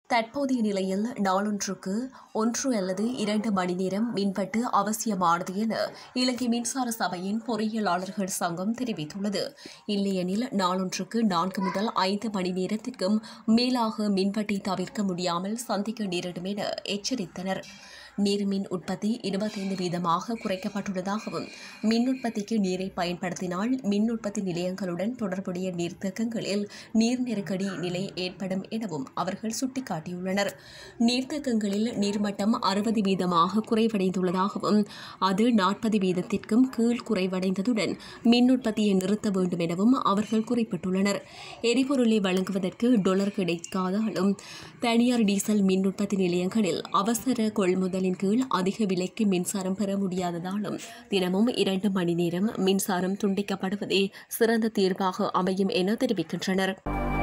தற்போதைய நிலையில் நாளொன்றுக்கு ஒன்று அல்லது இரண்டு மணி நேரம் மின்வெட்டு அவசியமானது என இலங்கை மின்சார சபையின் பொறியியலாளர்கள் சங்கம் தெரிவித்துள்ளது இல்லையெனில் நாளொன்றுக்கு நான்கு முதல் ஐந்து மணி நேரத்திற்கும் மேலாக மின்வெட்டை தவிர்க்க முடியாமல் சந்திக்க நேரிடும் என எச்சரித்தனர் நீர்மின் உற்பத்தி இருபத்தைந்து வீதமாக குறைக்கப்பட்டுள்ளதாகவும் மின் உற்பத்திக்கு நீரை பயன்படுத்தினால் மின் உற்பத்தி நிலையங்களுடன் தொடர்புடைய நீர்த்தேக்கங்களில் நீர் நெருக்கடி நிலை ஏற்படும் எனவும் அவர்கள் சுட்டிக்காட்டியுள்ளனர் நீர்த்தேக்கங்களில் நீர்மட்டம் அறுபது வீதமாக குறைவடைந்துள்ளதாகவும் அது நாற்பது வீதத்திற்கும் கீழ் குறைவடைந்ததுடன் மின் உற்பத்தியை நிறுத்த வேண்டும் எனவும் அவர்கள் குறிப்பிட்டுள்ளனர் எரிபொருளை வழங்குவதற்கு டொலர் கிடைக்காதாலும் தனியார் டீசல் மின் உற்பத்தி நிலையங்களில் அவசர கொள்முதலின் கீழ் அதிக விலைக்கு மின்சாரம் பெற முடியாததாலும் தினமும் இரண்டு மணி நேரம் மின்சாரம் துண்டிக்கப்படுவதே சிறந்த தீர்வாக அமையும் என தெரிவிக்கின்றனர்